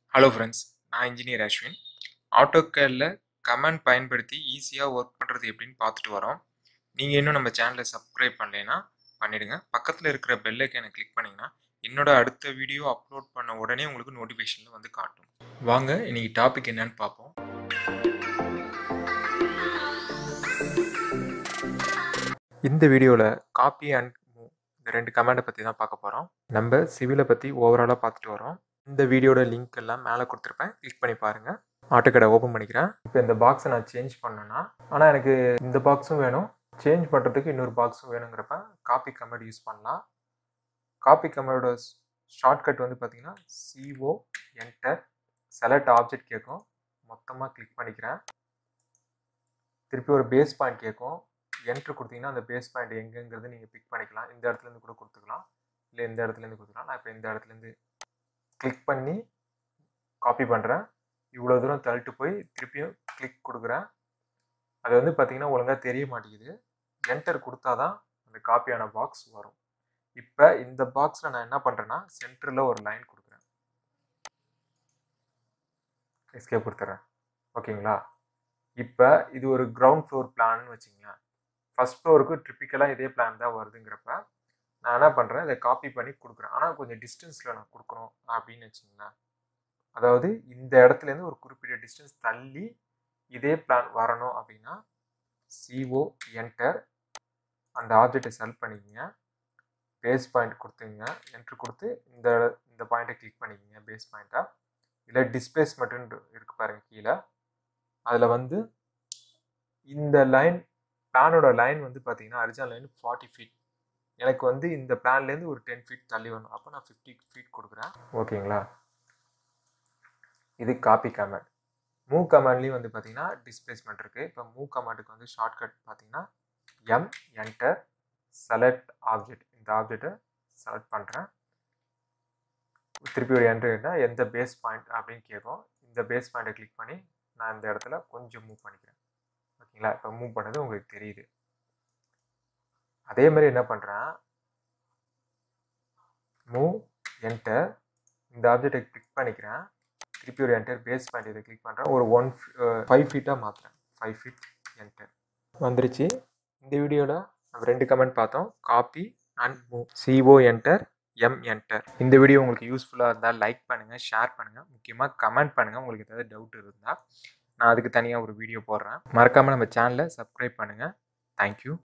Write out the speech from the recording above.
hello friends நான் engineer Ashwin ஆட்டோகேடில் command பயன்படுத்தி ஈஸியாக ஒர்க் பண்ணுறது எப்படின்னு பார்த்துட்டு வரோம் நீங்கள் இன்னும் நம்ம சேனலை சப்ஸ்கிரைப் பண்ணலைன்னா பண்ணிடுங்க பக்கத்தில் இருக்கிற பெல் ஐக்கனை கிளிக் பண்ணிங்கன்னா என்னோட அடுத்த வீடியோ அப்லோட் பண்ண உடனே உங்களுக்கு நோட்டிஃபிகேஷனில் வந்து காட்டும் வாங்க இன்னைக்கு டாபிக் என்னன்னு பார்ப்போம் இந்த வீடியோவில் காப்பி அண்ட் மூவ் இந்த ரெண்டு கமெண்டை பற்றி தான் பார்க்க போகிறோம் நம்ம சிவிலை பற்றி ஓவராலாக பார்த்துட்டு வரோம் இந்த வீடியோட லிங்க் எல்லாம் மேலே கொடுத்துருப்பேன் கிளிக் பண்ணி பாருங்கள் ஆட்டோக்கடை ஓப்பன் பண்ணிக்கிறேன் இப்போ இந்த பாக்ஸை நான் சேஞ்ச் பண்ணேன்னா ஆனால் எனக்கு இந்த பாக்ஸும் வேணும் சேஞ்ச் பண்ணுறதுக்கு இன்னொரு பாக்ஸும் வேணுங்கிறப்ப காப்பி கமெண்ட் யூஸ் பண்ணலாம் காப்பி கமெண்டோட ஷார்ட்கட் வந்து பார்த்தீங்கன்னா சிஓ என்டர் செலக்ட் ஆப்ஜெக்ட் கேட்கும் மொத்தமாக கிளிக் பண்ணிக்கிறேன் திருப்பி ஒரு பேஸ் பாயிண்ட் கேட்கும் என்ட்ரு கொடுத்தீங்கன்னா அந்த பேஸ் பாயிண்ட் எங்கேங்கிறது நீங்கள் பிக் பண்ணிக்கலாம் இந்த இடத்துலேருந்து கூட கொடுத்துக்கலாம் இல்லை இந்த இடத்துலேருந்து கொடுத்துக்கலாம் நான் இப்போ இந்த இடத்துலேருந்து கிளிக் பண்ணி காப்பி பண்ணுறேன் இவ்வளோ தூரம் தள்ளிட்டு போய் திருப்பியும் கிளிக் கொடுக்குறேன் அது வந்து பார்த்தீங்கன்னா ஒழுங்காக தெரிய மாட்டேங்குது என்டர் கொடுத்தா தான் அந்த காப்பியான பாக்ஸ் வரும் இப்போ இந்த பாக்ஸில் நான் என்ன பண்ணுறேன்னா சென்டரில் ஒரு லைன் கொடுக்குறேன் எஸ்கேப் கொடுத்துட்றேன் ஓகேங்களா இப்போ இது ஒரு கிரவுண்ட் ஃப்ளோர் பிளான்னு வச்சுங்களேன் ஃபஸ்ட் ஃப்ளோருக்கு ட்ரிப்பிக்கலாக இதே பிளான் தான் வருதுங்கிறப்ப நான் என்ன பண்ணுறேன் இதை காப்பி பண்ணி கொடுக்குறேன் ஆனால் கொஞ்சம் டிஸ்டன்ஸில் நான் கொடுக்கணும் அப்படின்னு வச்சுங்களேன் அதாவது இந்த இடத்துலேருந்து ஒரு குறிப்பிட்ட டிஸ்டன்ஸ் தள்ளி இதே பிளான் வரணும் அப்படின்னா சிஓ என்டர் அந்த ஆப்ஜெக்டை செலக்ட் பண்ணிக்கோங்க பேஸ் பாயிண்ட் கொடுத்துங்க என்ட்ரு கொடுத்து இந்த இந்த பாயிண்ட்டை கிளிக் பண்ணிக்கோங்க பேஸ் பாயிண்ட்டை இல்லை டிஸ்பிளேஸ்மெண்ட்டுன்னு இருக்கு பாருங்கள் கீழே அதில் வந்து இந்த லைன் பிளானோட லைன் வந்து பார்த்தீங்கன்னா அரிஜினல் லைன் ஃபார்ட்டி ஃபீட் எனக்கு வந்து இந்த பிளான்லேருந்து ஒரு டென் ஃபீட் தள்ளி வரணும் அப்போ நான் ஃபிஃப்டி ஃபீட் கொடுக்குறேன் ஓகேங்களா இது காப்பி கமெண்ட் மூவ் கமெண்ட்லேயும் வந்து பார்த்தீங்கன்னா டிஸ்பிளேஸ்மெண்ட் இருக்குது இப்போ மூவ் கமெண்ட்டுக்கு வந்து ஷார்ட்கட் பார்த்தீங்கன்னா எம் என்டர் செலக்ட் ஆப்ஜெக்ட் இந்த ஆப்ஜெக்டை செலக்ட் பண்ணுறேன் திருப்பி ஒரு என்ட்ரு எந்த பேஸ் பாயிண்ட் அப்படின்னு கேட்கும் இந்த பேஸ் பாயிண்ட்டை கிளிக் பண்ணி நான் இந்த இடத்துல கொஞ்சம் மூவ் பண்ணிக்கிறேன் ஓகேங்களா இப்போ மூவ் பண்ணது உங்களுக்கு தெரியுது அதே மாதிரி என்ன பண்ணுறேன் மூவ் என்டர் இந்த ஆப்ஜெக்டை கிளிக் பண்ணிக்கிறேன் திருப்பி ஒரு என்டர் பேஸ் பாயிண்ட் இதை கிளிக் பண்ணுறேன் ஒரு ஒன் ஃபைவ் ஃபீட்டாக மாற்றுறேன் ஃபைவ் ஃபீட் என்டர் வந்துருச்சு இந்த வீடியோவில் நம்ம ரெண்டு கமெண்ட் பார்த்தோம் copy and move CO enter M enter இந்த வீடியோ உங்களுக்கு யூஸ்ஃபுல்லாக இருந்தால் லைக் பண்ணுங்கள் ஷேர் பண்ணுங்கள் முக்கியமாக கமெண்ட் பண்ணுங்கள் உங்களுக்கு ஏதாவது டவுட் இருந்தால் நான் அதுக்கு தனியாக ஒரு வீடியோ போடுறேன் மறக்காமல் நம்ம சேனலை சப்ஸ்கிரைப் பண்ணுங்கள் தேங்க்யூ